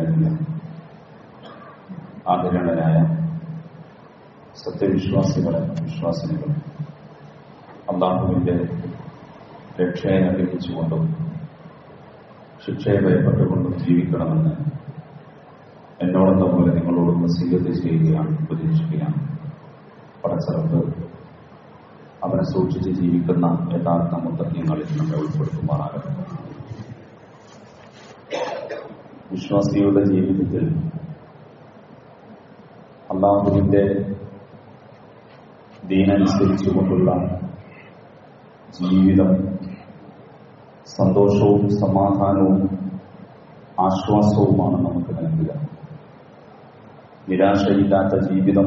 നിലനിൽക്കുന്ന ആദരണരായ സത്യവിശ്വാസികളെ വിശ്വാസിനികൾ അള്ളാഹുവിന്റെ രക്ഷയെ അനുഭവിച്ചുകൊണ്ടും ശിക്ഷയെ ഭയപ്പെട്ടുകൊണ്ടും ജീവിക്കണമെന്ന് എന്നോടെന്ന പോലെ നിങ്ങളോട് വസീയത്ത് ചെയ്യുകയാണ് ഉപദേശിക്കുകയാണ് പടച്ചറപ്പ് അവനെ സൂക്ഷിച്ച് ജീവിക്കുന്ന യഥാർത്ഥ മുത്തജ്ഞങ്ങളിൽ നമ്മെ ഉൾപ്പെടുത്തുമാറാകട്ടെ വിശ്വാസിയുടെ ജീവിതത്തിൽ അള്ളാഹുവിന്റെ ദീനനുസരിച്ചുകൊണ്ടുള്ള ജീവിതം സന്തോഷവും സമാധാനവും ആശ്വാസവുമാണ് നമുക്ക് നൽകുക നിരാശയില്ലാത്ത ജീവിതം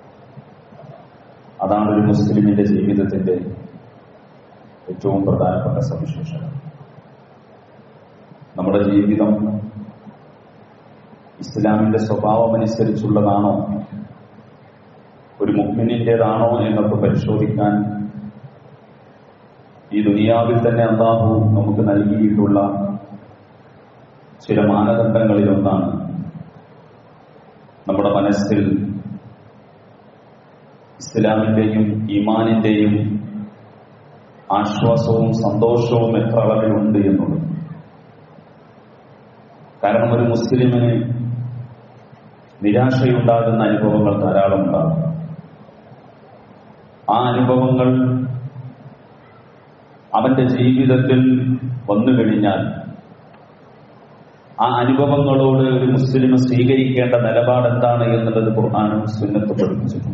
അതാണ് ഒരു മുസ്ലിമിന്റെ ജീവിതത്തിന്റെ ഏറ്റവും പ്രധാനപ്പെട്ട സവിശേഷത നമ്മുടെ ജീവിതം ഇസ്ലാമിന്റെ സ്വഭാവമനുസരിച്ചുള്ളതാണോ ഒരു മുഗ്മിനിന്റേതാണോ എന്നൊക്കെ പരിശോധിക്കാൻ ഈ ദുനിയാവിൽ തന്നെ അള്ളാഹു നമുക്ക് നൽകിയിട്ടുള്ള ചില മാനദണ്ഡങ്ങളിലൊന്നാണ് നമ്മുടെ മനസ്സിൽ ഇസ്ലാമിന്റെയും ഈമാനിന്റെയും ആശ്വാസവും സന്തോഷവും എത്ര അളവിലുണ്ട് എന്നുള്ളത് കാരണം ഒരു മുസ്ലിമിന് നിരാശയുണ്ടാകുന്ന അനുഭവങ്ങൾ ധാരാളം ഉണ്ടാകും ആ അനുഭവങ്ങൾ അവന്റെ ജീവിതത്തിൽ വന്നു കഴിഞ്ഞാൽ ആ അനുഭവങ്ങളോട് ഒരു മുസ്ലിം സ്വീകരിക്കേണ്ട നിലപാട് എന്താണ് എന്നുള്ളത് ഖുർആാനും സുന്നത്ത് പഠിപ്പിച്ചിട്ടുണ്ട്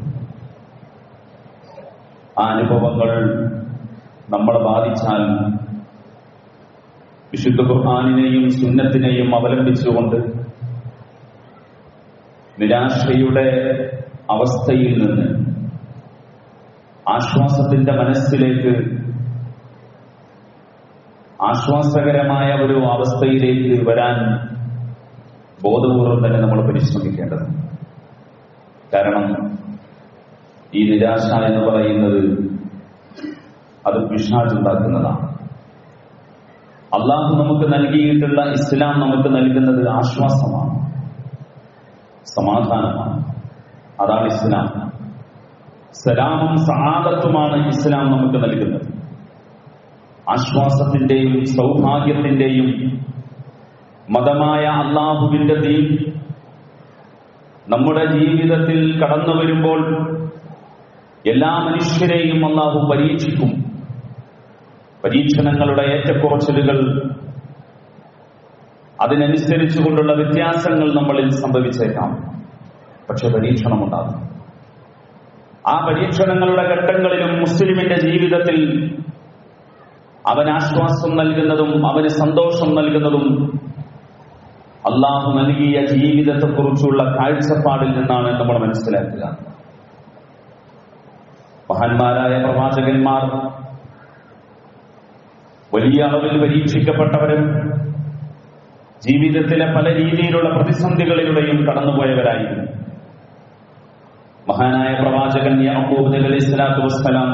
ആ അനുഭവങ്ങൾ നമ്മളെ ബാധിച്ചാൽ വിശുദ്ധ ഖുർആാനിനെയും സുന്നത്തിനെയും അവലംബിച്ചുകൊണ്ട് നിരാശയുടെ അവസ്ഥയിൽ നിന്ന് ആശ്വാസത്തിന്റെ മനസ്സിലേക്ക് ആശ്വാസകരമായ ഒരു അവസ്ഥയിലേക്ക് വരാൻ ബോധപൂർവം തന്നെ നമ്മൾ പരിശ്രമിക്കേണ്ടത് കാരണം ഈ നിരാശ എന്ന് പറയുന്നത് അത് പിഷാജുണ്ടാക്കുന്നതാണ് അള്ളാഹു നമുക്ക് നൽകിയിട്ടുള്ള ഇസ്ലാം നമുക്ക് നൽകുന്നത് ആശ്വാസമാണ് സമാധാനമാണ് അതാണ് ഇസ്ലാം സലാമും സഹാദത്തുമാണ് ഇസ്ലാം നമുക്ക് നൽകുന്നത് ആശ്വാസത്തിന്റെയും സൗഭാഗ്യത്തിന്റെയും മതമായ അള്ളാഹുവിന്റെ ദീൻ നമ്മുടെ ജീവിതത്തിൽ കടന്നു വരുമ്പോൾ എല്ലാ മനുഷ്യരെയും അള്ളാഹു പരീക്ഷിക്കും പരീക്ഷണങ്ങളുടെ ഏറ്റക്കുറച്ചിലുകൾ അതിനനുസരിച്ചുകൊണ്ടുള്ള വ്യത്യാസങ്ങൾ നമ്മളിൽ സംഭവിച്ചേക്കാം പക്ഷെ പരീക്ഷണമുണ്ടാകും ആ പരീക്ഷണങ്ങളുടെ ഘട്ടങ്ങളിലും മുസ്ലിമിന്റെ ജീവിതത്തിൽ അവൻ ആശ്വാസം നൽകുന്നതും അവന് സന്തോഷം നൽകുന്നതും അള്ളാഹു നൽകിയ ജീവിതത്തെക്കുറിച്ചുള്ള കാഴ്ചപ്പാടിൽ നിന്നാണ് നമ്മൾ മനസ്സിലാക്കുക മഹാന്മാരായ പ്രവാചകന്മാർ വലിയ അളവിൽ പരീക്ഷിക്കപ്പെട്ടവരും ജീവിതത്തിലെ പല രീതിയിലുള്ള പ്രതിസന്ധികളിലൂടെയും കടന്നുപോയവരായിരുന്നു മഹാനായ പ്രവാചകൻ യാഹൂബ് നബി അലൈഹി സ്വലാത്തു വസ്സലാം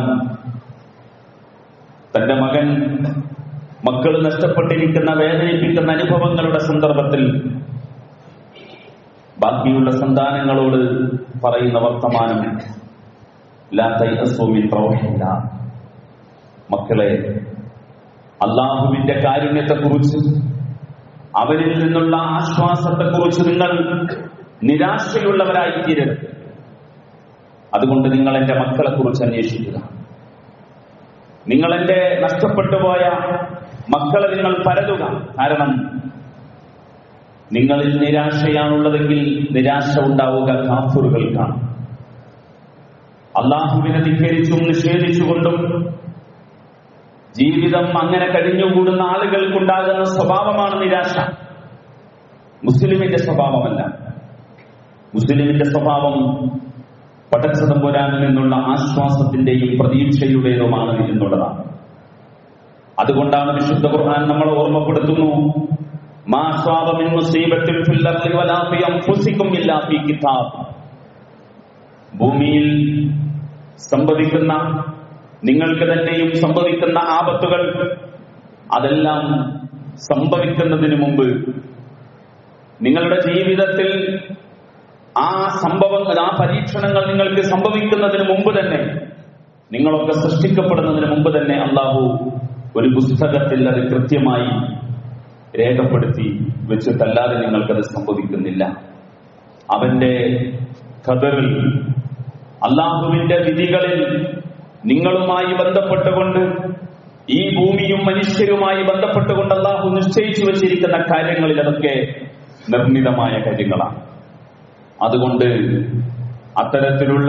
തന്റെ മകൻ മക്കൾ നഷ്ടപ്പെട്ടിരിക്കുന്ന വേദനിപ്പിക്കുന്ന അനുഭവങ്ങളുടെ സന്ദർഭത്തിൽ ബാക്കിയുള്ള സന്താനങ്ങളോട് പറയുന്ന വർത്തമാനം ലാ തൈഅസൂ മിൻ റൗഹില്ലാ. മക്കളെ അള്ളാഹുവിന്റെ കാരുണ്യത്തെക്കുറിച്ച് അവനിൽ നിന്നുള്ള ആശ്വാസത്തെക്കുറിച്ച് നിങ്ങൾ നിരാശയുള്ളവരായി തീരരുത് അതുകൊണ്ട് നിങ്ങൾ എന്റെ മക്കളെ കുറിച്ച് അന്വേഷിക്കുക നിങ്ങൾ എന്റെ നഷ്ടപ്പെട്ടു പോയ മക്കളെ നിങ്ങൾ പരതുക കാരണം നിങ്ങളിൽ നിരാശയാണുള്ളതെങ്കിൽ നിരാശ ഉണ്ടാവുക കാഫുറുകൾക്കാണ് അള്ളാഹുവിനെ ധിക്കരിച്ചും നിഷേധിച്ചുകൊണ്ടും ജീവിതം അങ്ങനെ കഴിഞ്ഞുകൂടുന്ന ആളുകൾക്കുണ്ടാകുന്ന സ്വഭാവമാണ് നിരാശ മുസ്ലിമിന്റെ സ്വഭാവമല്ല മുസ്ലിമിന്റെ സ്വഭാവം പടച്ചതമ്പുരാനിൽ നിന്നുള്ള ആശ്വാസത്തിന്റെയും പ്രതീക്ഷയുടേതുമാണ് എന്നുള്ളതാണ് അതുകൊണ്ടാണ് വിശുദ്ധ ഖുർആൻ നമ്മളെ ഓർമ്മപ്പെടുത്തുന്നു മാ അസ്വാബ മിൻ മുസീബത്തിൻ ഫിൽ അർളി വലാ ഫി അൻഫുസികും ഇല്ലാ ഫീ കിതാബ് ഭൂമിയിൽ സംഭവിക്കുന്ന നിങ്ങൾക്ക് തന്നെയും സംഭവിക്കുന്ന ആപത്തുകൾ അതെല്ലാം സംഭവിക്കുന്നതിന് മുമ്പ് നിങ്ങളുടെ ജീവിതത്തിൽ ആ സംഭവങ്ങൾ ആ പരീക്ഷണങ്ങൾ നിങ്ങൾക്ക് സംഭവിക്കുന്നതിന് മുമ്പ് തന്നെ നിങ്ങളൊക്കെ സൃഷ്ടിക്കപ്പെടുന്നതിന് മുമ്പ് തന്നെ അള്ളാഹു ഒരു പുസ്തകത്തിൽ അത് കൃത്യമായി രേഖപ്പെടുത്തി വെച്ചിട്ടല്ലാതെ നിങ്ങൾക്കത് സംഭവിക്കുന്നില്ല അവന്റെ ഖദറിൽ അള്ളാഹുവിന്റെ വിധികളിൽ നിങ്ങളുമായി ബന്ധപ്പെട്ടുകൊണ്ട് ഈ ഭൂമിയും മനുഷ്യരുമായി ബന്ധപ്പെട്ടുകൊണ്ട് അള്ളാഹു നിശ്ചയിച്ചു വച്ചിരിക്കുന്ന കാര്യങ്ങളിൽ അതൊക്കെ നിർമ്മിതമായ കാര്യങ്ങളാണ് അതുകൊണ്ട് അത്തരത്തിലുള്ള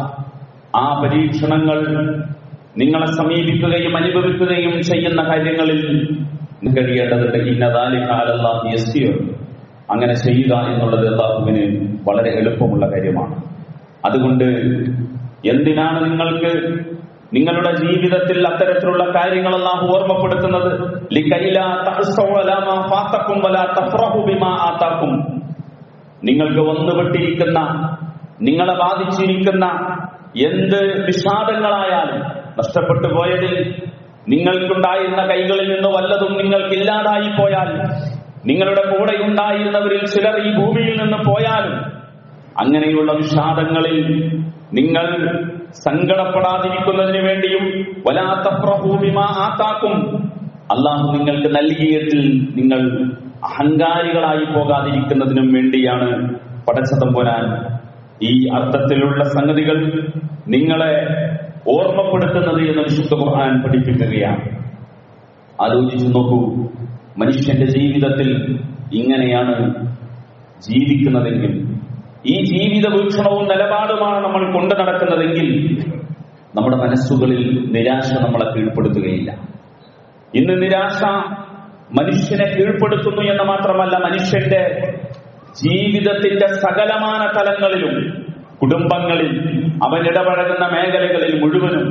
ആ പരീക്ഷണങ്ങൾ നിങ്ങളെ സമീപിക്കുകയും അനുഭവിക്കുകയും ചെയ്യുന്ന കാര്യങ്ങളിൽ കഴിയേണ്ടതുണ്ട് ഇന്നതാലിക്കാലല്ലാഹ് യസ്തിയോ അങ്ങനെ ചെയ്യുക എന്നുള്ളത് അള്ളാഹുവിന് വളരെ എളുപ്പമുള്ള കാര്യമാണ് അതുകൊണ്ട് എന്തിനാണ് നിങ്ങൾക്ക് നിങ്ങളുടെ ജീവിതത്തിൽ അത്തരത്തിലുള്ള കാര്യങ്ങൾ അള്ളാഹു ഓർമ്മപ്പെടുത്തുന്നത് ലിക്കൈലാ തഹ്സൗ അലാ മാ ഫാത്തക്കും വലാ തഫ്റഹു ബിമാ ആതാക്കും നിങ്ങൾക്ക് വന്നുപെട്ടിരിക്കുന്ന നിങ്ങളെ ബാധിച്ചിരിക്കുന്ന എന്ത് വിഷാദങ്ങളായാലും നഷ്ടപ്പെട്ടു പോയതിൽ നിങ്ങൾക്കുണ്ടായിരുന്ന കൈകളിൽ നിന്ന് വല്ലതും നിങ്ങൾക്കില്ലാതായി പോയാൽ നിങ്ങളുടെ കൂടെ ഉണ്ടായിരുന്നവരിൽ ചിലർ ഈ ഭൂമിയിൽ നിന്ന് പോയാലും അങ്ങനെയുള്ള വിഷാദങ്ങളിൽ നിങ്ങൾ സങ്കടപ്പെടാതിരിക്കുന്നതിന് വേണ്ടിയും വലാത്ത പ്രഭൂമിമ ആത്താക്കും അള്ളാഹു നിങ്ങൾക്ക് നൽകിയതിൽ നിങ്ങൾ അഹങ്കാരികളായി പോകാതിരിക്കുന്നതിനും വേണ്ടിയാണ് പടച്ചതമ്പുരാൻ ഈ അർത്ഥത്തിലുള്ള സംഗതികൾ നിങ്ങളെ ഓർമ്മപ്പെടുത്തുന്നത് എന്ന് വിശുദ്ധ ഖുർആൻ പഠിപ്പിക്കുകയാണ് ആലോചിച്ചു നോക്കൂ മനുഷ്യന്റെ ജീവിതത്തിൽ ഇങ്ങനെയാണ് ജീവിക്കുന്നതെങ്കിൽ ഈ ജീവിത വീക്ഷണവും നിലപാടുമാണ് നമ്മൾ കൊണ്ടു നടക്കുന്നതെങ്കിൽ നമ്മുടെ മനസ്സുകളിൽ നിരാശ നമ്മളെ കീഴ്പ്പെടുത്തുകയില്ല ഇന്ന് നിരാശ മനുഷ്യനെ കീഴ്പ്പെടുത്തുന്നു എന്ന് മാത്രമല്ല മനുഷ്യന്റെ ജീവിതത്തിന്റെ സകലമാന തലങ്ങളിലും കുടുംബങ്ങളിൽ അവൻ ഇടപഴകുന്ന മേഖലകളിൽ മുഴുവനും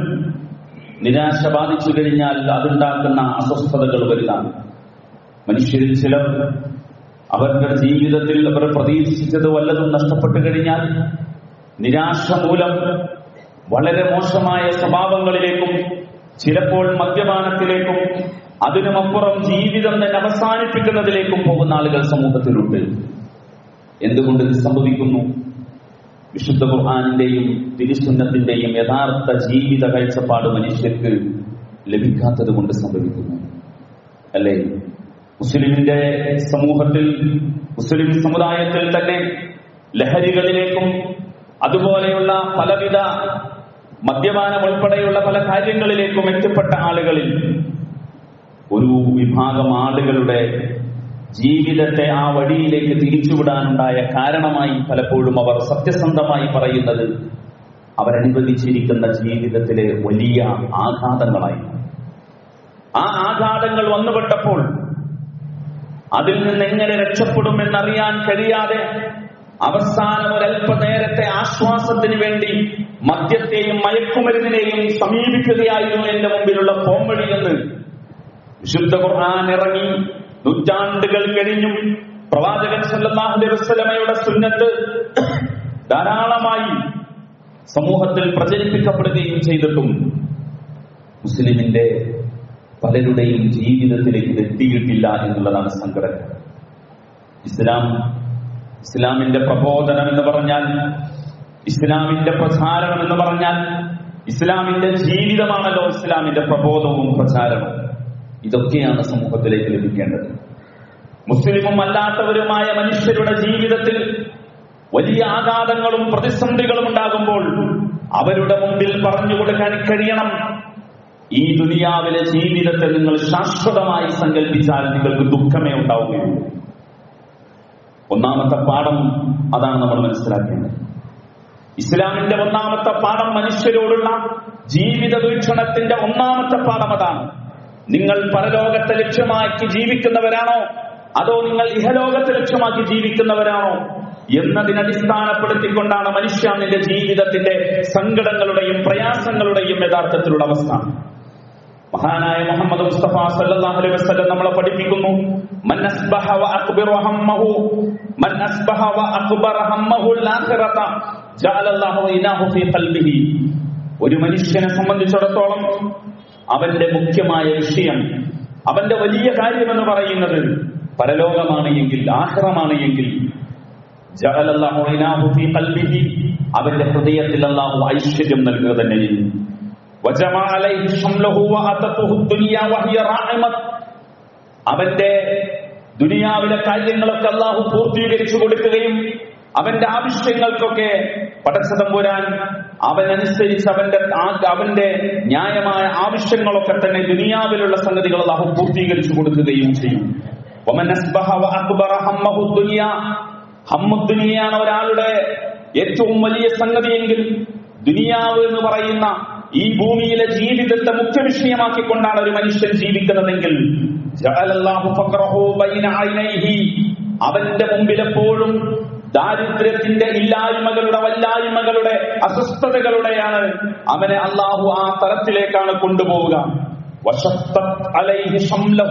നിരാശ ബാധിച്ചു കഴിഞ്ഞാൽ അതുണ്ടാക്കുന്ന അസ്വസ്ഥതകൾ വലുതാണ് മനുഷ്യരിൽ ചിലർ അവരുടെ ജീവിതത്തിൽ അവർ പ്രതീക്ഷിച്ചത് വല്ലതും നഷ്ടപ്പെട്ടു കഴിഞ്ഞാൽ നിരാശ മൂലം വളരെ മോശമായ സ്വഭാവങ്ങളിലേക്കും ചിലപ്പോൾ മദ്യപാനത്തിലേക്കും അതിനുമപ്പുറം ജീവിതം തന്നെ അവസാനിപ്പിക്കുന്നതിലേക്കും പോകുന്ന ആളുകൾ സമൂഹത്തിലുണ്ട് എന്തുകൊണ്ട് ഇത് സംഭവിക്കുന്നു വിശുദ്ധ ഖുർആാനിന്റെയും തിരുസുന്നത്തിന്റെയും യഥാർത്ഥ ജീവിത കാഴ്ചപ്പാട് മനുഷ്യർക്ക് ലഭിക്കാത്തത് കൊണ്ട് സംഭവിക്കുന്നു അല്ലേ മുസ്ലിമിന്റെ സമൂഹത്തിൽ മുസ്ലിം സമുദായത്തിൽ തന്നെ ലഹരികളിലേക്കും അതുപോലെയുള്ള പലവിധ മദ്യപാനം ഉൾപ്പെടെയുള്ള പല കാര്യങ്ങളിലേക്കും എത്തിപ്പെട്ട ആളുകളിൽ ഒരു വിഭാഗം ആളുകളുടെ ജീവിതത്തെ ആ വഴിയിലേക്ക് തിരിച്ചുവിടാനുണ്ടായ കാരണമായി പലപ്പോഴും അവർ സത്യസന്ധമായി പറയുന്നത് അവരനുവദിച്ചിരിക്കുന്ന ജീവിതത്തിലെ വലിയ ആഘാതങ്ങളായിരുന്നു ആ ആഘാതങ്ങൾ വന്നുപെട്ടപ്പോൾ അതിൽ നിന്ന് എങ്ങനെ രക്ഷപ്പെടുമെന്നറിയാൻ കഴിയാതെ അവസാനം ഒരല്പനേരത്തെ ആശ്വാസത്തിന് വേണ്ടി മദ്യത്തെയും മയക്കുമരുന്നിനെയും സമീപിക്കുകയായിരുന്നു എന്റെ മുമ്പിലുള്ള പോംവഴി എന്ന് വിശുദ്ധ ഖുർആൻ ഇറങ്ങി നൂറ്റാണ്ടുകൾ കഴിഞ്ഞും പ്രവാചകൻ സല്ലല്ലാഹു അലൈഹി വസല്ലമയുടെ സുന്നത്ത് ധാരാളമായി സമൂഹത്തിൽ പ്രചരിപ്പിക്കപ്പെടുകയും ചെയ്തിട്ടും മുസ്ലിമിന്റെ പലരുടെയും ജീവിതത്തിലേക്ക് ഇത് എത്തിയിട്ടില്ല എന്നുള്ളതാണ് സങ്കടം ഇസ്ലാം ഇസ്ലാമിന്റെ പ്രബോധനം എന്ന് പറഞ്ഞാൽ ഇസ്ലാമിന്റെ പ്രചാരണം എന്ന് പറഞ്ഞാൽ ഇസ്ലാമിന്റെ ജീവിതമാണല്ലോ ഇസ്ലാമിന്റെ പ്രബോധവും പ്രചാരണവും ഇതൊക്കെയാണ് സമൂഹത്തിലേക്ക് ലഭിക്കേണ്ടത് മുസ്ലിമും അല്ലാത്തവരുമായ മനുഷ്യരുടെ ജീവിതത്തിൽ വലിയ ആഘാതങ്ങളും പ്രതിസന്ധികളും ഉണ്ടാകുമ്പോൾ അവരുടെ മുമ്പിൽ പറഞ്ഞു കൊടുക്കാൻ കഴിയണം ഈ ദുനിയാവിലെ ജീവിതത്തെ നിങ്ങൾ ശാശ്വതമായി സങ്കല്പിച്ചാൽ നിങ്ങൾക്ക് ദുഃഖമേ ഉണ്ടാവുകയുള്ളൂ ഒന്നാമത്തെ പാഠം അതാണ് നമ്മൾ മനസ്സിലാക്കേണ്ടത് ഇസ്ലാമിന്റെ ഒന്നാമത്തെ പാഠം മനുഷ്യരോടുള്ള ജീവിത വീക്ഷണത്തിന്റെ ഒന്നാമത്തെ പാഠം അതാണ് നിങ്ങൾ പരലോകത്തെ ലക്ഷ്യമാക്കി ജീവിക്കുന്നവരാണോ അതോ നിങ്ങൾ ഇഹലോകത്തെ ലക്ഷ്യമാക്കി ജീവിക്കുന്നവരാണോ എന്നതിനടിസ്ഥാനപ്പെടുത്തിക്കൊണ്ടാണ് മനുഷ്യ നിന്റെ ജീവിതത്തിന്റെ സങ്കടങ്ങളുടെയും പ്രയാസങ്ങളുടെയും യഥാർത്ഥത്തിലുള്ള അവസ്ഥ മഹാനായ മുഹമ്മദ് മുസ്തഫ സല്ലല്ലാഹു അലൈഹി വസല്ലം നമ്മളെ പഠിപ്പിക്കുന്നു മൻ അസ്ബഹ വ അക്ബറ ഹമ്മഹു മൻ അസ്ബഹ വ അക്ബറ ഹമ്മഹു അൽ-ആഖിറത ജഅലല്ലാഹു ഇനാഹു ഫീ ഖൽബിഹി ഒരു മനുഷ്യനെ സംബന്ധിച്ചിടത്തോളം അവന്റെ മുഖ്യമായ വിഷയം അവന്റെ വലിയ കാര്യമെന്ന് പറയുന്നത് പരലോകമാണ് എങ്കിൽ ആഹ്റമാണ് എങ്കിൽ ജഅലല്ലാഹു ഇനാഹു ഫീ ഖൽബിഹി അവന്റെ ഹൃദയത്തിൽ അല്ലാഹു ഐശ്വര്യം നൽകുക തന്നെ ചെയ്യും വജമഅ അലൈഹി ശംലഹു വഅതതുഹു ദുനിയ വഹിയ റാഹിമത്ത് അവന്റെ ദുനിയാവിലെ കാര്യങ്ങളൊക്കെ അള്ളാഹു പൂർത്തീകരിച്ചു കൊടുക്കുകയും അവന്റെ ആവശ്യങ്ങൾക്കൊക്കെ പടച്ചതമ്പുരാൻ അവനനുസരിച്ച് അവന്റെ ആ- അവന്റെ ന്യായമായ ആവശ്യങ്ങളൊക്കെ തന്നെ ദുനിയാവിലുള്ള സംഗതികൾ അള്ളാഹു പൂർത്തീകരിച്ചു കൊടുക്കുകയും ചെയ്യും വമൻ അസ്ബഹ വഅക്ബറ ഹമ്മഹു ദുനിയ ഹമ്മു ദുനിയയാണ് ഒരാളുടെ ഏറ്റവും വലിയ സംഗതിയെങ്കിൽ ദുനിയാവ് എന്ന് പറയുന്ന ഈ ഭൂമിയിലെ ജീവിതത്തെ മുഖ്യ വിഷയമാക്കിക്കൊണ്ടാണ് ഒരു മനുഷ്യൻ ജീവിക്കുന്നതെങ്കിൽ ജഅലല്ലാഹു ഫഖറഹു ബൈന ഐനൈഹി അവന്റെ മുമ്പിൽ എപ്പോഴും ദാരിദ്ര്യത്തിന്റെ ഇല്ലായ്മകളുടെ വല്ലായ്മകളുടെ അസ്വസ്ഥതകളുടെയാണ് അവനെ അള്ളാഹു ആ തലത്തിലേക്കാണ് കൊണ്ടുപോവുക وشتت عليه شمله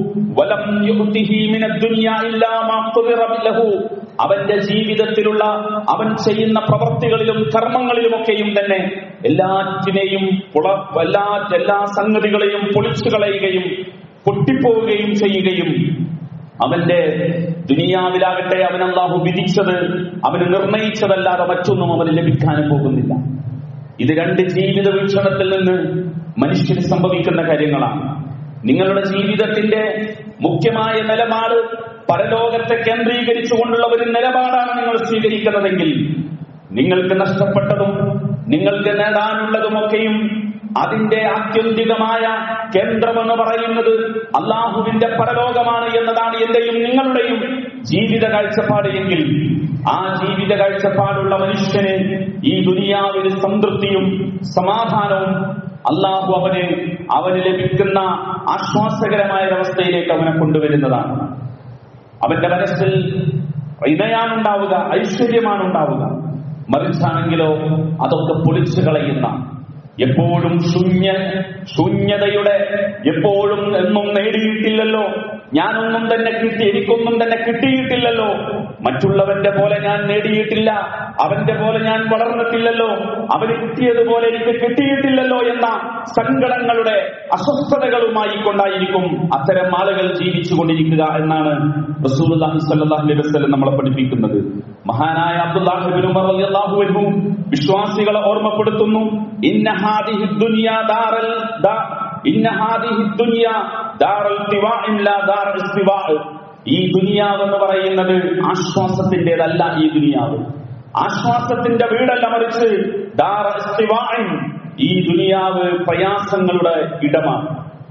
ولم يؤته من الدنيا إلا ما قدر له അവന്റെ ജീവിതത്തിലുള്ള അവൻ ചെയ്യുന്ന പ്രവർത്തികളിലും കർമ്മങ്ങളിലുമൊക്കെയും തന്നെ എല്ലാറ്റിനെയും പുള എല്ലാ എല്ലാ സംഗതികളെയും പൊളിച്ചു കളയുകയും പൊട്ടിപ്പോവുകയും ചെയ്യുകയും അവന്റെ ദുനിയാവിലാകട്ടെ അവൻ അള്ളാഹു വിധിച്ചത് അവന് നിർണയിച്ചതല്ലാതെ മറ്റൊന്നും അവന് ലഭിക്കാനും പോകുന്നില്ല ഇത് രണ്ട് ജീവിത വീക്ഷണത്തിൽ നിന്ന് മനുഷ്യന് സംഭവിക്കുന്ന കാര്യങ്ങളാണ് നിങ്ങളുടെ ജീവിതത്തിന്റെ മുഖ്യമായ നിലപാട് പരലോകത്തെ കേന്ദ്രീകരിച്ചുകൊണ്ടുള്ള ഒരു നിലപാടാണ് നിങ്ങൾ സ്വീകരിക്കുന്നതെങ്കിൽ നിങ്ങൾക്ക് നഷ്ടപ്പെട്ടതും നിങ്ങൾക്ക് നേടാനുള്ളതുമൊക്കെയും അതിന്റെ ആത്യന്തികമായ കേന്ദ്രമെന്ന് പറയുന്നത് അള്ളാഹുവിന്റെ പരലോകമാണ് എന്നതാണ് എന്റെയും നിങ്ങളുടെയും ജീവിത കാഴ്ചപ്പാട് എങ്കിൽ ആ ജീവിത കാഴ്ചപ്പാടുള്ള മനുഷ്യന് ഈ ദുനിയാവിൽ സംതൃപ്തിയും സമാധാനവും അള്ളാഹു അവന് അവന് ലഭിക്കുന്ന ആശ്വാസകരമായ ഒരവസ്ഥയിലേക്ക് അവനെ കൊണ്ടുവരുന്നതാണ് അവന്റെ മനസ്സിൽ ഇണയാണ് ഉണ്ടാവുക ഐശ്വര്യമാണ് ഉണ്ടാവുക മറിച്ചാണെങ്കിലോ അതൊക്കെ പൊളിച്ചു കളയുന്ന എപ്പോഴും ശൂന്യ ശൂന്യതയുടെ എപ്പോഴും എന്നും നേടിയിട്ടില്ലല്ലോ ഞാനൊന്നും തന്നെ കിട്ടി എനിക്കൊന്നും തന്നെ കിട്ടിയിട്ടില്ലല്ലോ മറ്റുള്ളവന്റെ പോലെ ഞാൻ നേടിയിട്ടില്ല അവന്റെ പോലെ ഞാൻ വളർന്നിട്ടില്ലല്ലോ അവന് കിട്ടിയതുപോലെ എനിക്ക് കിട്ടിയിട്ടില്ലല്ലോ എന്ന സങ്കടങ്ങളുടെ അസ്വസ്ഥതകളുമായി കൊണ്ടായിരിക്കും അത്തരം ആളുകൾ ജീവിച്ചു കൊണ്ടിരിക്കുക എന്നാണ് റസൂലുള്ളാഹി സ്വല്ലല്ലാഹു അലൈഹി വസല്ലം നമ്മളെ പഠിപ്പിക്കുന്നത് മഹാനായ അബ്ദുല്ലാഹി ഇബ്നു ഉമർ റളിയല്ലാഹു അൻഹു വിശ്വാസികളെ ഓർമ്മപ്പെടുത്തുന്നു ഇന്ന ഹാദിഹി ദുനിയ ദാറൽ ദാ- ഇന്ന ഹാദിഹി ദുനിയ ദാറൽ തിവാഇൻ ലാ ദാർ ഇസ്തിവാ ഈ ദുനിയാവ് എന്ന് പറയുന്നത് ആശ്വാസത്തിന്റേതല്ല ഈ ദുനിയാവ് ആശ്വാസത്തിന്റെ വീടല്ല മറിച്ച് ദാർ ഇസ്തിവാഇൻ ഈ ദുനിയാവ് പ്രയാസങ്ങളുടെ ഇടമാണ്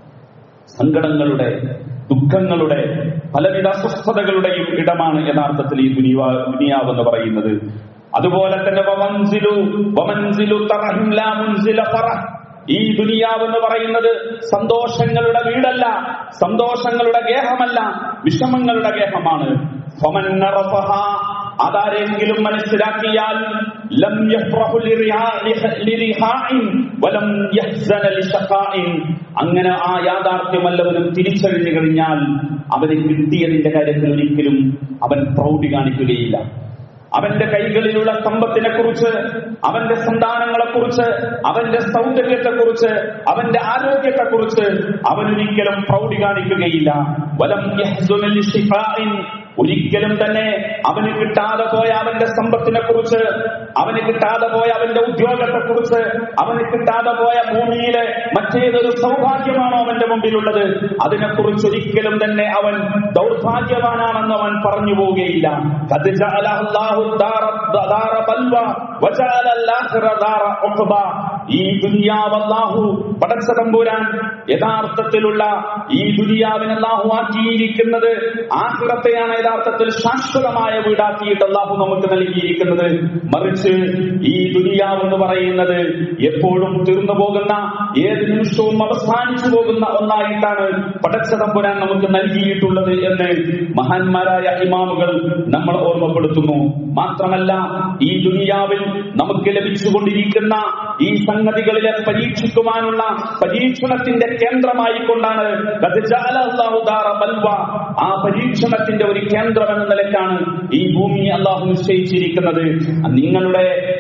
സങ്കടങ്ങളുടെ ദുഃഖങ്ങളുടെ പലവിധ അസ്വസ്ഥതകളുടെയും ഇടമാണ് യഥാർത്ഥത്തിൽ ഈ ദുനിയാ ദുനിയാവ് എന്ന് പറയുന്നത് അതുപോലെ തന്നെ വമൻസിലു വമൻസിലു തറഹിം ലാ മുൻസില ഫറഹ്. ഈ ദുനിയാവ് എന്ന് പറയുന്നത് സന്തോഷങ്ങളുടെ വീടല്ല സന്തോഷങ്ങളുടെ ഗേഹമല്ല വിഷമങ്ങളുടെ ഗേഹമാണ് ഫമൻ നറഫഹ. അതാരെങ്കിലും മനസ്സിലാക്കിയാൽ ലം യഫ്റഹു ലിറിഹാ- ലിഹ- ലിറിഹാഇൻ വലം യഹ്സന ലിശഖാഇൻ. അങ്ങനെ ആ യാഥാർത്ഥ്യമല്ലവനും തിരിച്ചറിഞ്ഞു കഴിഞ്ഞാൽ അവന് കിട്ടിയതിന്റെ കാര്യത്തിൽ ഒരിക്കലും അവൻ പ്രൗഢി കാണിക്കുകയില്ല അവന്റെ കൈകളിലുള്ള സമ്പത്തിനെ കുറിച്ച് അവന്റെ സന്താനങ്ങളെ കുറിച്ച് അവന്റെ സൗന്ദര്യത്തെ കുറിച്ച് അവന്റെ ആരോഗ്യത്തെ കുറിച്ച് അവനൊരിക്കലും പ്രൗഢി കാണിക്കുകയില്ല വലം യഹ്സുന ലിശിഫാഇൻ. ഒരിക്കലും തന്നെ അവന് കിട്ടാതെ പോയ അവന്റെ സമ്പത്തിനെ കുറിച്ച് അവന് കിട്ടാതെ പോയ അവന്റെ ഉദ്യോഗത്തെ കുറിച്ച് അവന് കിട്ടാതെ പോയ ഭൂമിയിലെ മറ്റേതൊരു സൗഭാഗ്യമാണോ അവന്റെ മുമ്പിലുള്ളത് അതിനെക്കുറിച്ച് ഒരിക്കലും തന്നെ അവൻ ദൗർഭാഗ്യവാനാണെന്ന് അവൻ പറഞ്ഞു പോവുകയില്ല ഖദ് ജഅലഹു അല്ലാഹു ദാറ- ദാറ ബൽവ വജഅല അൽ-ആഖിറ ദാറ ഉഖബ. ഈ ദുനിയാവ് അല്ലാഹു പടച്ച തമ്പുരാൻ യഥാർത്ഥത്തിലുള്ള ഈ ദുനിയാവിനെ അല്ലാഹു ആക്കിയിരിക്കുന്നത് ആഖിറത്തെയാണ് യഥാർത്ഥത്തിൽ ശാശ്വതമായ വീടാക്കിയിട്ട് അല്ലാഹു നമുക്ക് നൽകിയിരിക്കുന്നത് മറിച്ച് ഈ ദുനിയാവ് എന്ന് പറയുന്നത് എപ്പോഴും തീർന്നു പോകുന്ന ഏത് നിമിഷവും അവസാനിച്ചു പോകുന്ന ഒന്നായിട്ടാണ് പടച്ച തമ്പുരാൻ നമുക്ക് നൽകിയിട്ടുള്ളത് എന്ന് മഹാന്മാരായ ഇമാമുകൾ നമ്മൾ ഓർമ്മപ്പെടുത്തുന്നു മാത്രമല്ല ഈ ദുനിയാവിൽ നമുക്ക് ലഭിച്ചുകൊണ്ടിരിക്കുന്ന ഈ സംഗതികളിലെ പരീക്ഷിക്കുവാനുള്ള പരീക്ഷണത്തിന്റെ കേന്ദ്രമായി കൊണ്ടാണ് ഖദ് ജഅല അല്ലാഹു ദാറ ബൽവ. ആ പരീക്ഷണത്തിന്റെ ഒരു കേന്ദ്രം എന്ന നിലക്കാണ് ഈ ഭൂമിയെ അള്ളാഹു നിശ്ചയിച്ചിരിക്കുന്നത് നിങ്ങളുടെ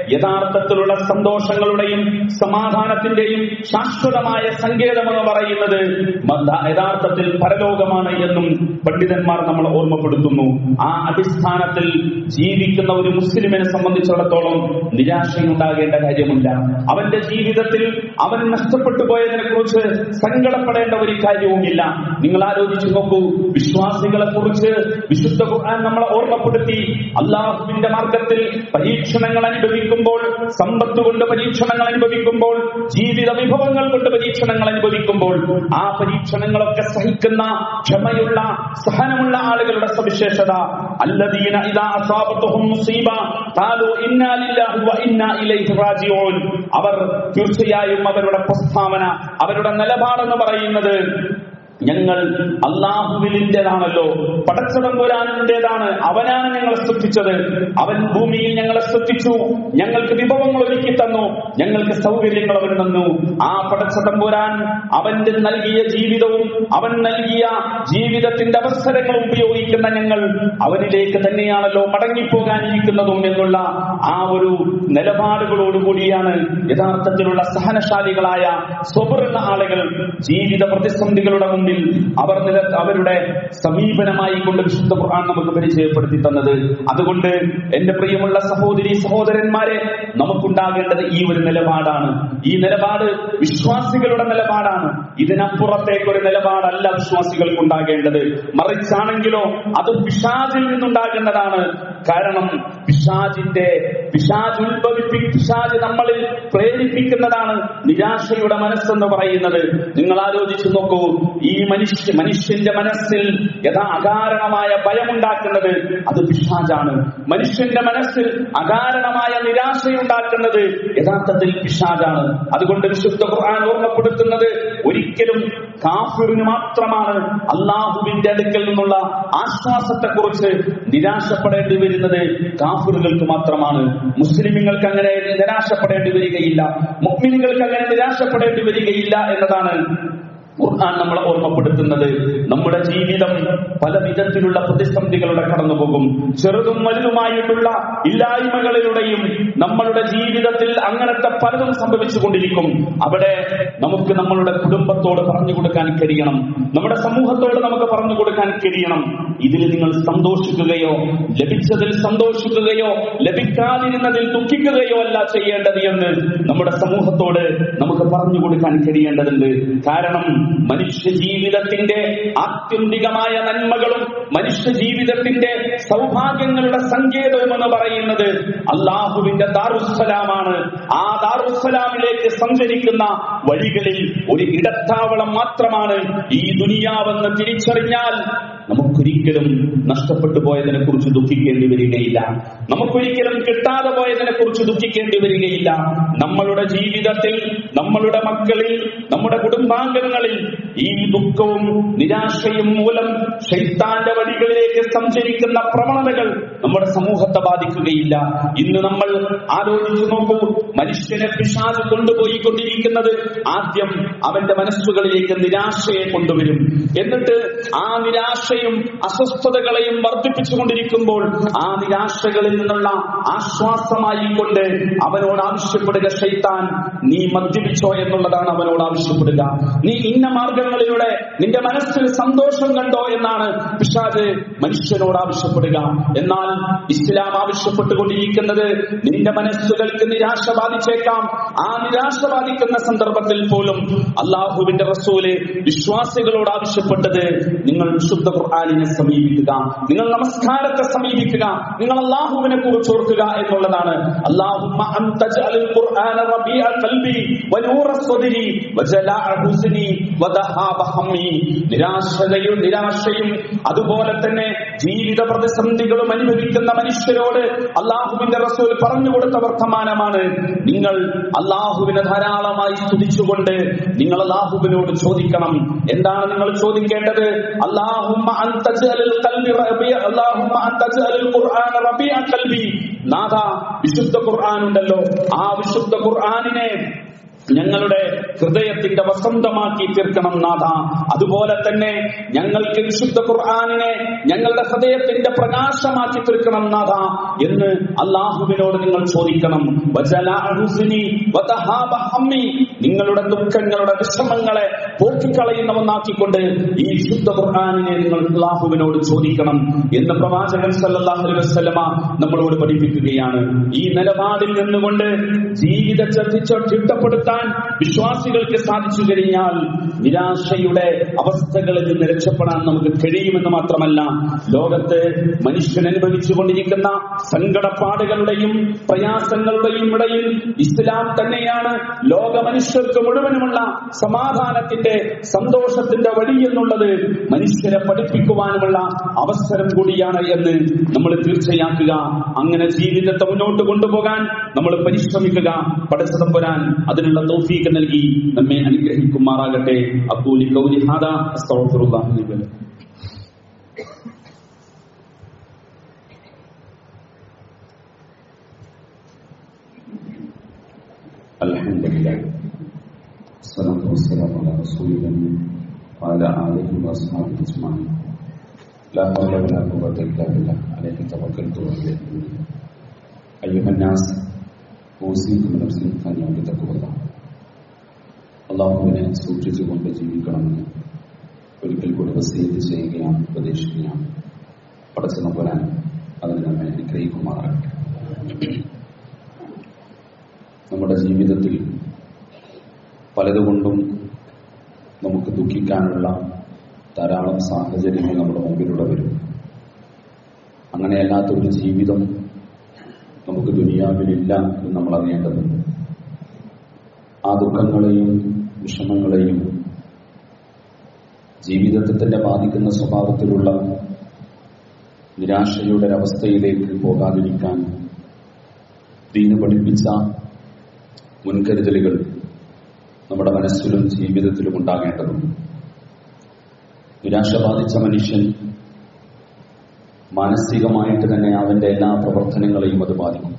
യഥാർത്ഥത്തിലുള്ള സന്തോഷങ്ങളുടെയും സമാധാനത്തിന്റെയും ശാശ്വതമായ സങ്കേതമെന്ന് പറയുന്നത് മത- യഥാർത്ഥത്തിൽ പരലോകമാണ് എന്നും പണ്ഡിതന്മാർ നമ്മൾ ഓർമ്മപ്പെടുത്തുന്നു ആ അടിസ്ഥാനത്തിൽ ജീവിക്കുന്ന ഒരു മുസ്ലിമിനെ സംബന്ധിച്ചിടത്തോളം നിരാശയുണ്ടാകേണ്ട കാര്യമില്ല അവന്റെ ജീവിതത്തിൽ അവൻ നഷ്ടപ്പെട്ടു പോയതിനെ കുറിച്ച് സങ്കടപ്പെടേണ്ട ഒരു കാര്യവുമില്ല നിങ്ങൾ ആലോചിച്ചു നോക്കൂ വിശ്വാസികളെ കുറിച്ച് വിശുദ്ധ ഖുർആൻ നമ്മളെ ഓർമ്മപ്പെടുത്തി അള്ളാഹുവിന്റെ മാർഗത്തിൽ പരീക്ഷണങ്ങൾ അനുഭവിക്കുമ്പോൾ സമ്പത്ത് കൊണ്ട് പരീക്ഷണങ്ങൾ അനുഭവിക്കുമ്പോൾ ജീവിത വിഭവങ്ങൾ കൊണ്ട് പരീക്ഷണങ്ങൾ അനുഭവിക്കുമ്പോൾ ആ പരീക്ഷണങ്ങളൊക്കെ സഹിക്കുന്ന ക്ഷമയുള്ള സഹനമുള്ള ആളുകളുടെ സവിശേഷത അല്ലദീന ഇദാ അസാബത്തുഹും മുസീബ ഖാലു ഇന്നാ ലില്ലാഹി വ ഇന്നാ ഇലൈഹി റാജിഊൻ അവർ തീർച്ചയായും അവരുടെ പ്രസ്താവന അവരുടെ നിലപാടെന്ന് പറയുന്നത് ഞങ്ങൾ അള്ളാഹുവിലിന്റേതാണല്ലോ പടച്ചതമ്പുരാനിന്റേതാണ് അവനാണ് ഞങ്ങളെ സൃഷ്ടിച്ചത് അവൻ ഭൂമിയിൽ ഞങ്ങളെ സൃഷ്ടിച്ചു ഞങ്ങൾക്ക് വിഭവങ്ങൾ ഒരുക്കി തന്നു ഞങ്ങൾക്ക് സൗകര്യങ്ങൾ അവൻ തന്നു ആ പടച്ചതമ്പുരാൻ അവന്റെ നൽകിയ ജീവിതവും അവൻ നൽകിയ ജീവിതത്തിന്റെ അവസരങ്ങളും ഉപയോഗിക്കുന്ന ഞങ്ങൾ അവനിലേക്ക് തന്നെയാണല്ലോ മടങ്ങിപ്പോകാനിരിക്കുന്നതും എന്നുള്ള ആ ഒരു നിലപാടുകളോടുകൂടിയാണ് യഥാർത്ഥത്തിലുള്ള സഹനശാലികളായ സ്വബറുള്ള ആളുകൾ ജീവിത പ്രതിസന്ധികളുടെ മുമ്പിൽ അവർ നില അവരുടെ സമീപനമായി കൊണ്ട് വിശുദ്ധ ഖുർആൻ നമുക്ക് പരിചയപ്പെടുത്തി തന്നത് അതുകൊണ്ട് എന്റെ പ്രിയമുള്ള സഹോദരി സഹോദരന്മാരെ നമുക്കുണ്ടാകേണ്ടത് ഈ ഒരു നിലപാടാണ് ഈ നിലപാട് വിശ്വാസികളുടെ നിലപാടാണ് ഇതിനപ്പുറത്തേക്ക് ഒരു നിലപാടല്ല വിശ്വാസികൾക്ക് ഉണ്ടാകേണ്ടത് മറിച്ചാണെങ്കിലോ അത് പിശാചിൽ നിന്നുണ്ടാകേണ്ടതാണ് കാരണം പിശാചിന്റെ പിശാജ് ഉത്ഭവിപ്പി പിശാജ് നമ്മളിൽ പ്രേരിപ്പിക്കുന്നതാണ് നിരാശയുടെ മനസ്സെന്ന് പറയുന്നത് നിങ്ങൾ ആലോചിച്ചു നോക്കൂ ഈ മനുഷ്യ മനുഷ്യന്റെ മനസ്സിൽ യഥാ അകാരണമായ ഭയമുണ്ടാക്കുന്നത് അത് പിശാജാണ് മനുഷ്യന്റെ മനസ്സിൽ അകാരണമായ നിരാശയുണ്ടാക്കുന്നത് യഥാർത്ഥത്തിൽ പിശാജാണ് അതുകൊണ്ട് വിശുദ്ധ ഖുർആൻ ഓർമ്മപ്പെടുത്തുന്നത് ഒരിക്കലും കാഫിറിന് മാത്രമാണ് അള്ളാഹുവിന്റെ അടുക്കൽ നിന്നുള്ള ആശ്വാസത്തെക്കുറിച്ച് നിരാശപ്പെടേണ്ടി വരുന്നത് കാഫിറുകൾക്ക് മാത്രമാണ് മുസ്ലിമുകൾക്ക് അങ്ങനെ നിരാശപ്പെടേണ്ടി വരികയില്ല മുസ്ലിമുകൾക്ക് അങ്ങനെ നിരാശപ്പെടേണ്ടി വരികയില്ല എന്നതാണ് ഖുർആൻ നമ്മളെ ഓർമ്മപ്പെടുത്തുന്നത് നമ്മുടെ ജീവിതം പല വിധത്തിലുള്ള പ്രതിസന്ധികളുടെ കടന്നുപോകും ചെറുതും വലുതുമായിട്ടുള്ള ഇല്ലായ്മകളിലൂടെയും നമ്മളുടെ ജീവിതത്തിൽ അങ്ങനത്തെ പലതും സംഭവിച്ചുകൊണ്ടിരിക്കും അവിടെ നമുക്ക് നമ്മളുടെ കുടുംബത്തോട് പറഞ്ഞു കൊടുക്കാൻ കഴിയണം നമ്മുടെ സമൂഹത്തോട് നമുക്ക് പറഞ്ഞു കൊടുക്കാൻ കഴിയണം ഇതിൽ നിങ്ങൾ സന്തോഷിക്കുകയോ ലഭിച്ചതിൽ സന്തോഷിക്കുകയോ ലഭിക്കാതിരുന്നതിൽ ദുഃഖിക്കുകയോ അല്ല ചെയ്യേണ്ടത് എന്ന് നമ്മുടെ സമൂഹത്തോട് നമുക്ക് പറഞ്ഞു കൊടുക്കാൻ കഴിയേണ്ടതുണ്ട് കാരണം മനുഷ്യ ജീവിതത്തിന്റെ ആത്യന്തികമായ നന്മകളും മനുഷ്യ ജീവിതത്തിന്റെ സൗഭാഗ്യങ്ങളുടെ സങ്കേതവും എന്ന് പറയുന്നത് അള്ളാഹുവിന്റെ ദാറുസലാമാണ് ആ ദാറുസലാമിലേക്ക് സഞ്ചരിക്കുന്ന വഴികളിൽ ഒരു ഇടത്താവളം മാത്രമാണ് ഈ ദുനിയാവെന്ന് തിരിച്ചറിഞ്ഞാൽ നമുക്കൊരിക്കലും നഷ്ടപ്പെട്ടു പോയതിനെ കുറിച്ച് ദുഃഖിക്കേണ്ടി വരികയില്ല നമുക്കൊരിക്കലും കിട്ടാതെ പോയതിനെ കുറിച്ച് ദുഃഖിക്കേണ്ടി വരികയില്ല നമ്മളുടെ ജീവിതത്തിൽ നമ്മളുടെ മക്കളിൽ നമ്മുടെ കുടുംബാംഗങ്ങളിൽ ഈ ദുഃഖവും നിരാശയും മൂലം ശൈത്താന്റെ വഴികളിലേക്ക് സഞ്ചരിക്കുന്ന പ്രവണതകൾ നമ്മുടെ സമൂഹത്തെ ബാധിക്കുകയില്ല ഇന്ന് നമ്മൾ ആലോചിച്ചു നോക്കൂ മനുഷ്യനെ പിശാച് കൊണ്ടുപോയി കൊണ്ടിരിക്കുന്നത് ആദ്യം അവന്റെ മനസ്സുകളിലേക്ക് നിരാശയെ കൊണ്ടുവരും എന്നിട്ട് ആ നിരാശയും അസ്വസ്ഥതകളെയും വർദ്ധിപ്പിച്ചുകൊണ്ടിരിക്കുമ്പോൾ ആ നിരാശകളിൽ നിന്നുള്ള ആശ്വാസമായി കൊണ്ട് അവനോട് ആവശ്യപ്പെടുക ഷെയ്ത്താൻ നീ മദ്യപിച്ചോ എന്നുള്ളതാണ് അവനോട് ആവശ്യപ്പെടുക നീ ഇന്ന മാർഗങ്ങളിലൂടെ നിന്റെ മനസ്സിൽ സന്തോഷം കണ്ടോ എന്നാണ് പിശാജ് മനുഷ്യനോട് ആവശ്യപ്പെടുക എന്നാൽ ഇസ്ലാം ആവശ്യപ്പെട്ടുകൊണ്ടിരിക്കുന്നത് നിന്റെ മനസ്സുകൾക്ക് നിരാശ ബാധിച്ചേക്കാം ആ നിരാശ ബാധിക്കുന്ന സന്ദർഭത്തിൽ പോലും അള്ളാഹുവിന്റെ റസൂല് വിശ്വാസികളോട് ആവശ്യപ്പെട്ടത് നിങ്ങൾ വിശുദ്ധ ഖുർആാനിനെ സമീപിക്കുക നിങ്ങൾ നമസ്കാരത്തെ സമീപിക്കുക നിങ്ങൾ അള്ളാഹുവിനെ കുറിച്ച് ഓർക്കുക എന്നുള്ളതാണ് അല്ലാഹുമ്മ അൻത ജഅലൽ ഖുർആന റബീഅ ഖൽബി വനൂറ സ്വദരി വജലാഅ ഹുസ്നി വദഹാബ ഹമ്മി നിരാശയും നിരാശയും അതുപോലെ തന്നെ ജീവിത പ്രതിസന്ധികളും അനുഭവിക്കുന്ന മനുഷ്യരോട് അള്ളാഹുവിന്റെ റസൂൽ പറഞ്ഞു കൊടുത്ത വർത്തമാനമാണ് നിങ്ങൾ അള്ളാഹുവിനെ ധാരാളമായി സ്തുതിച്ചുകൊണ്ട് നിങ്ങൾ അള്ളാഹുവിനോട് ചോദിക്കണം എന്താണ് നിങ്ങൾ ചോദിക്കേണ്ടത് അള്ളാഹുമ്മ അൻത ജഅലൽ ഖൽബി റബീഅ അള്ളാഹുമ്മ അൻത ജഅലൽ ഖുർആന റബീഅ ഖൽബി നാഥ വിശുദ്ധ ഖുർആൻ ഉണ്ടല്ലോ ആ വിശുദ്ധ ഖുർആനിനെ ഞങ്ങളുടെ ഹൃദയത്തിന്റെ വസന്തമാക്കി തീർക്കണം നാഥ അതുപോലെ തന്നെ ഞങ്ങൾക്ക് വിശുദ്ധ ഖുർആാനിനെ ഞങ്ങളുടെ ഹൃദയത്തിന്റെ പ്രകാശമാക്കി തീർക്കണം നാഥ എന്ന് അള്ളാഹുവിനോട് നിങ്ങൾ ചോദിക്കണം വജലാഅ ഹുസ്നി വതഹാബ ഹമ്മി. നിങ്ങളുടെ ദുഃഖങ്ങളുടെ വിഷമങ്ങളെ പോക്കിക്കളയുന്നവന്നാക്കിക്കൊണ്ട് ഈ വിശുദ്ധ ഖുർആാനിനെ നിങ്ങൾ അള്ളാഹുവിനോട് ചോദിക്കണം എന്ന് പ്രവാചകൻ സല്ലല്ലാഹു അലൈഹി വസല്ലമ നമ്മളോട് പഠിപ്പിക്കുകയാണ് ഈ നിലപാടിൽ നിന്നുകൊണ്ട് ജീവിത ചിട്ടപ്പെടുത്താൻ വിശ്വാസികൾക്ക് സാധിച്ചു കഴിഞ്ഞാൽ നിരാശയുടെ അവസ്ഥകളിൽ നിന്ന് രക്ഷപ്പെടാൻ നമുക്ക് കഴിയുമെന്ന് മാത്രമല്ല ലോകത്ത് മനുഷ്യൻ അനുഭവിച്ചുകൊണ്ടിരിക്കുന്ന സങ്കടപ്പാടുകളുടെയും പ്രയാസങ്ങളുടെയും ഇടയിൽ ഇസ്ലാം തന്നെയാണ് ലോക മനുഷ്യർക്ക് മുഴുവനുമുള്ള സമാധാനത്തിന്റെ സന്തോഷത്തിന്റെ വഴി എന്നുള്ളത് മനുഷ്യരെ പഠിപ്പിക്കുവാനുമുള്ള അവസരം കൂടിയാണ് എന്ന് നമ്മൾ തീർച്ചയാക്കുക അങ്ങനെ ജീവിതത്തെ മുന്നോട്ട് കൊണ്ടുപോകാൻ നമ്മൾ പരിശ്രമിക്കുക പടച്ചതമ്പുരാൻ അതിനുള്ള തൗഫീക്ക് നൽകി നമ്മെ അനുഗ്രഹിക്കുമാറാകട്ടെ അക്കൂലി കൗലി ഹാദ അസ്തഗ്ഫിറുല്ലാഹി ലി വലക്കും. الحمد لله الصلاة والسلام على رسول الله وعلى آله وأصحابه أجمعين لا حول ولا قوة إلا بالله عليه توكلت وإليه أنيب. أيها الناس أوصيكم نفسي ثانيا بتقوى الله അള്ളാഹുവിനെ സൂക്ഷിച്ചുകൊണ്ട് ജീവിക്കണമെന്ന് ഒരിക്കൽ കൂടി വസീത് ചെയ്യുകയാണ് ഉപദേശിക്കുകയാണ് പടച്ചു നമ്പരാൻ അതിന് നമ്മെ അനുഗ്രഹിക്കുമാറാകട്ടെ നമ്മുടെ ജീവിതത്തിൽ പലതുകൊണ്ടും നമുക്ക് ദുഃഖിക്കാനുള്ള ധാരാളം സാഹചര്യങ്ങൾ നമ്മുടെ മുമ്പിലൂടെ വരും അങ്ങനെയല്ലാത്ത ഒരു ജീവിതം നമുക്ക് ദുനിയാവിലില്ല എന്ന് നമ്മൾ അറിയേണ്ടതുണ്ട് ആ ദുഃഖങ്ങളെയും വിഷമങ്ങളെയും ജീവിതത്തെ തന്നെ ബാധിക്കുന്ന സ്വഭാവത്തിലുള്ള നിരാശയുടെ ഒരവസ്ഥയിലേക്ക് പോകാതിരിക്കാൻ ദീന് പഠിപ്പിച്ച മുൻകരുതലുകൾ നമ്മുടെ മനസ്സിലും ജീവിതത്തിലും ഉണ്ടാകേണ്ടതുണ്ട് നിരാശ ബാധിച്ച മനുഷ്യൻ മാനസികമായിട്ട് തന്നെ അവന്റെ എല്ലാ പ്രവർത്തനങ്ങളെയും അത് ബാധിക്കും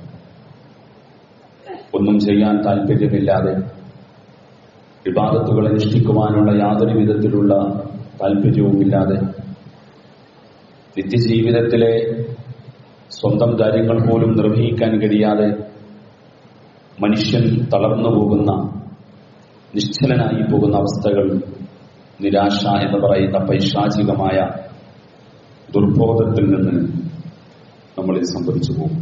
ഒന്നും ചെയ്യാൻ താല്പര്യമില്ലാതെ വിവാദത്തുകൾ അനുഷ്ഠിക്കുവാനുള്ള യാതൊരു വിധത്തിലുള്ള താല്പര്യവുമില്ലാതെ നിത്യജീവിതത്തിലെ സ്വന്തം കാര്യങ്ങൾ പോലും നിർവഹിക്കാൻ കഴിയാതെ മനുഷ്യൻ തളർന്നു പോകുന്ന നിശ്ചലനായി പോകുന്ന അവസ്ഥകൾ നിരാശ എന്ന് പറയുന്ന പൈശാചികമായ ദുർബോധത്തിൽ നിന്ന് നമ്മളിൽ സംഭവിച്ചു പോകും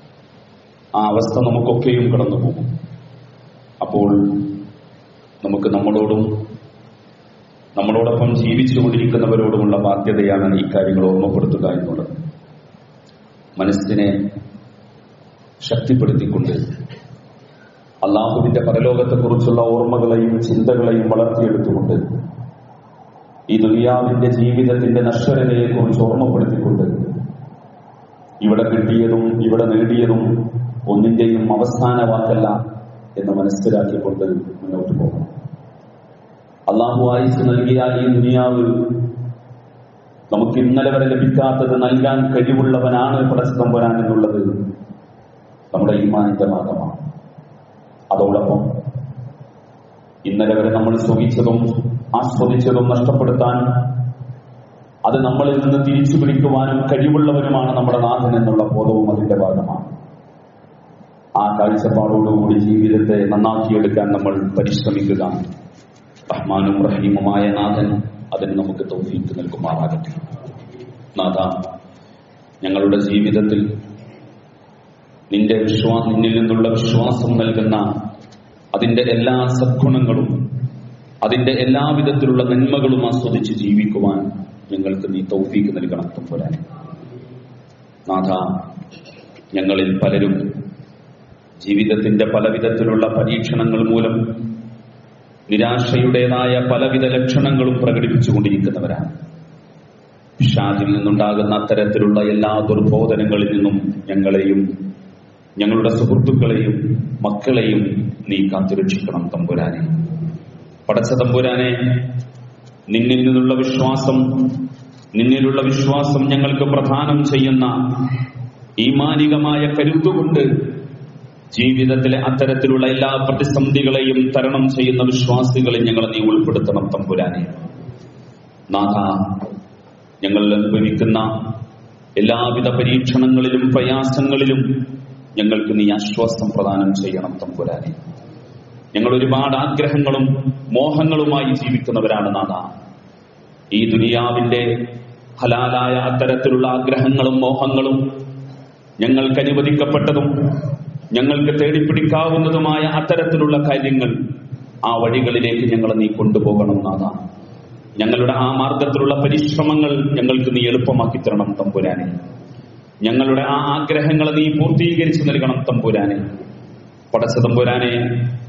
ആ അവസ്ഥ നമുക്കൊക്കെയും കടന്നു പോകും അപ്പോൾ നമുക്ക് നമ്മളോടും നമ്മളോടൊപ്പം ജീവിച്ചുകൊണ്ടിരിക്കുന്നവരോടുമുള്ള ബാധ്യതയാണ് ഈ കാര്യങ്ങൾ ഓർമ്മപ്പെടുത്തുക എന്നുള്ളത് മനസ്സിനെ ശക്തിപ്പെടുത്തിക്കൊണ്ട് അള്ളാഹുവിന്റെ പരലോകത്തെക്കുറിച്ചുള്ള ഓർമ്മകളെയും ചിന്തകളെയും വളർത്തിയെടുത്തുകൊണ്ട് ഈ ദുനിയാവിന്റെ ജീവിതത്തിന്റെ നശ്വരതയെ കുറിച്ച് ഓർമ്മപ്പെടുത്തിക്കൊണ്ട് ഇവിടെ കിട്ടിയതും ഇവിടെ നേടിയതും ഒന്നിന്റെയും അവസാന വാക്കല്ല എന്ന് മനസ്സിലാക്കിക്കൊണ്ട് മുന്നോട്ട് പോകണം അള്ളാഹു ആയുസ് നൽകിയ ഈ ദുനിയാവ് നമുക്ക് ഇന്നലെ വരെ ലഭിക്കാത്തത് നൽകാൻ കഴിവുള്ളവനാണ് പടച്ചതമ്പുരാൻ എന്നുള്ളത് നമ്മുടെ ഈമാനിന്റെ ഭാഗമാണ് അതോടൊപ്പം ഇന്നലെ വരെ നമ്മൾ സുഖിച്ചതും ആസ്വദിച്ചതും നഷ്ടപ്പെടുത്താൻ അത് നമ്മളിൽ നിന്ന് തിരിച്ചു പിടിക്കുവാനും കഴിവുള്ളവനുമാണ് നമ്മുടെ നാഥൻ എന്നുള്ള ബോധവും അതിന്റെ ഭാഗമാണ് ആ കാഴ്ചപ്പാടോടുകൂടി ജീവിതത്തെ നന്നാക്കിയെടുക്കാൻ നമ്മൾ പരിശ്രമിക്കുക റഹ്മാനും റഹീമുമായ നാഥൻ അതിന് നമുക്ക് തൗഫീക്ക് നൽകുമാറാകട്ടെ നാഥ ഞങ്ങളുടെ ജീവിതത്തിൽ നിന്റെ വിശ്വാ നിന്നിൽ നിന്നുള്ള വിശ്വാസം നൽകുന്ന അതിന്റെ എല്ലാ സദ്ഗുണങ്ങളും അതിന്റെ എല്ലാവിധത്തിലുള്ള നന്മകളും ആസ്വദിച്ച് ജീവിക്കുവാൻ ഞങ്ങൾക്ക് നീ തൗഫീക്ക് നൽകണം തമ്പുരാൻ നാഥ ഞങ്ങളിൽ പലരും ജീവിതത്തിന്റെ പലവിധത്തിലുള്ള പരീക്ഷണങ്ങൾ മൂലം നിരാശയുടേതായ പലവിധ ലക്ഷണങ്ങളും പ്രകടിപ്പിച്ചുകൊണ്ടിരിക്കുന്നവരാണ് പിശാചിൽ നിന്നുണ്ടാകുന്ന അത്തരത്തിലുള്ള എല്ലാ ദുർബോധനങ്ങളിൽ നിന്നും ഞങ്ങളെയും ഞങ്ങളുടെ സുഹൃത്തുക്കളെയും മക്കളെയും നീ കാത്തുരക്ഷിക്കണം തമ്പുരാനെ പടച്ച തമ്പുരാനെ നിന്നിൽ നിന്നുള്ള വിശ്വാസം നിന്നിലുള്ള വിശ്വാസം ഞങ്ങൾക്ക് പ്രധാനം ചെയ്യുന്ന ഈമാനികമായ കരുത്തുകൊണ്ട് ജീവിതത്തിലെ അത്തരത്തിലുള്ള എല്ലാ പ്രതിസന്ധികളെയും തരണം ചെയ്യുന്ന വിശ്വാസികളെ ഞങ്ങളെ നീ ഉൾപ്പെടുത്തണം തമ്പുരാനെ നാഥ ഞങ്ങൾ അനുഭവിക്കുന്ന എല്ലാവിധ പരീക്ഷണങ്ങളിലും പ്രയാസങ്ങളിലും ഞങ്ങൾക്ക് നീ ആശ്വാസം പ്രദാനം ചെയ്യണം തമ്പുരാനെ ഞങ്ങൾ ഒരുപാട് ആഗ്രഹങ്ങളും മോഹങ്ങളുമായി ജീവിക്കുന്നവരാണ് നാഥ ഈ ദുനിയാവിന്റെ ഹലാലായ അത്തരത്തിലുള്ള ആഗ്രഹങ്ങളും മോഹങ്ങളും ഞങ്ങൾക്ക് അനുവദിക്കപ്പെട്ടതും ഞങ്ങൾക്ക് തേടിപ്പിടിക്കാവുന്നതുമായ അത്തരത്തിലുള്ള കാര്യങ്ങൾ ആ വഴികളിലേക്ക് ഞങ്ങളെ നീ കൊണ്ടുപോകണം നാഥ ഞങ്ങളുടെ ആ മാർഗത്തിലുള്ള പരിശ്രമങ്ങൾ ഞങ്ങൾക്ക് നീ എളുപ്പമാക്കി തരണം തമ്പുരാനെ ഞങ്ങളുടെ ആ ആഗ്രഹങ്ങളെ നീ പൂർത്തീകരിച്ചു നൽകണം തമ്പുരാനെ പടച്ച തമ്പുരാനെ